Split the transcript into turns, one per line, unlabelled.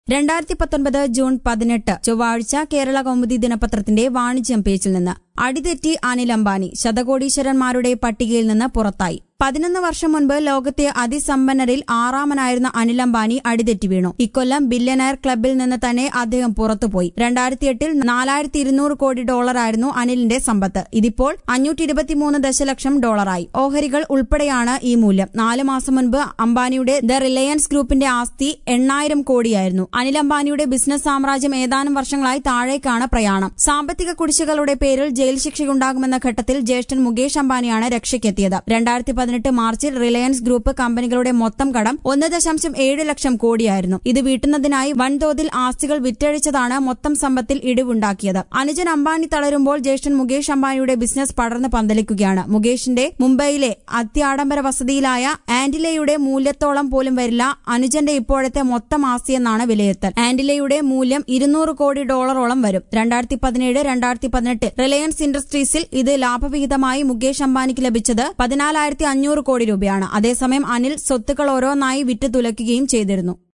രണ്ടായിരത്തി പത്തൊൻപത് ജൂൺ പതിനെട്ട് ചൊവ്വാഴ്ച കേരള കൗമുദി ദിനപത്രത്തിന്റെ വാണിജ്യം പേജിൽ നിന്ന് അടിതെറ്റി അനിൽ അംബാനി ശതകോടീശ്വരന്മാരുടെ പട്ടികയിൽ നിന്ന് പുറത്തായി പതിനൊന്ന് വർഷം മുൻപ് ലോകത്തെ അതിസമ്പന്നരിൽ ആറാമനായിരുന്ന അനിൽ അംബാനി അടിതെറ്റി വീണു ഇക്കൊല്ലം ബില്യനയർ ക്ലബിൽ നിന്ന് തന്നെ അദ്ദേഹം പുറത്തുപോയി രണ്ടായിരത്തി എട്ടിൽ നാലായിരത്തി ഇരുന്നൂറ് കോടി ഡോളറായിരുന്നു അനിലിന്റെ സമ്പത്ത് ഇതിപ്പോൾ അഞ്ഞൂറ്റി ഇരുപത്തിമൂന്ന് ദശലക്ഷം ഡോളറായി ഓഹരികൾ ഉൾപ്പെടെയാണ് ഈ മൂല്യം നാല് മാസം മുൻപ് അംബാനിയുടെ ദ റിലയൻസ് ഗ്രൂപ്പിന്റെ ആസ്തി എണ്ണായിരം കോടിയായിരുന്നു അനിൽ അംബാനിയുടെ ബിസിനസ് സാമ്രാജ്യം ഏതാനും വർഷങ്ങളായി താഴേക്കാണ് പ്രയാണം സാമ്പത്തിക കുടിശ്ശികളുടെ പേരിൽ ജയിൽ ശിക്ഷയുണ്ടാകുമെന്ന ഘട്ടത്തിൽ ജ്യേഷ്ഠൻ മുകേഷ് അംബാനിയാണ് രക്ഷയ്ക്കെത്തിയത് രണ്ടായിരത്തി പതിനെട്ട് മാർച്ചിൽ റിലയൻസ് ഗ്രൂപ്പ് കമ്പനികളുടെ മൊത്തം കടം ഒന്ന് ദശാംശം ഏഴ് ലക്ഷം കോടിയായിരുന്നു ഇത് വീട്ടുന്നതിനായി വൻതോതിൽ ആസ്തികൾ വിറ്റഴിച്ചതാണ് മൊത്തം സമ്പത്തിൽ ഇടിവുണ്ടാക്കിയത് അനുജൻ അംബാനി തളരുമ്പോൾ ജ്യേഷ്ഠൻ മുകേഷ് അംബാനിയുടെ ബിസിനസ് പടർന്ന് പന്തലിക്കുകയാണ് മുകേഷിന്റെ മുംബൈയിലെ അത്യാഡംബര വസതിയിലായ ആന്റിലയുടെ മൂല്യത്തോളം പോലും വരില്ല അനുജന്റെ ഇപ്പോഴത്തെ മൊത്തം ആസ്തിയെന്നാണ് വിലയിരുത്തൽ ആന്റിലയുടെ മൂല്യം ഇരുന്നൂറ് കോടി ഡോളറോളം വരും രണ്ടായിരത്തി പതിനേഴ് രണ്ടായിരത്തി പതിനെട്ട് റിലയൻസ് ഇൻഡസ്ട്രീസിൽ ഇത് ലാഭവിഹിതമായി മുകേഷ് അംബാനിക്ക് ലഭിച്ചത് പതിനാലായിരത്തി അഞ്ഞൂറ് കോടി രൂപയാണ് അതേസമയം അനിൽ സ്വത്തുക്കൾ ഓരോന്നായി വിറ്റ് തുലയ്ക്കുകയും ചെയ്തിരുന്നു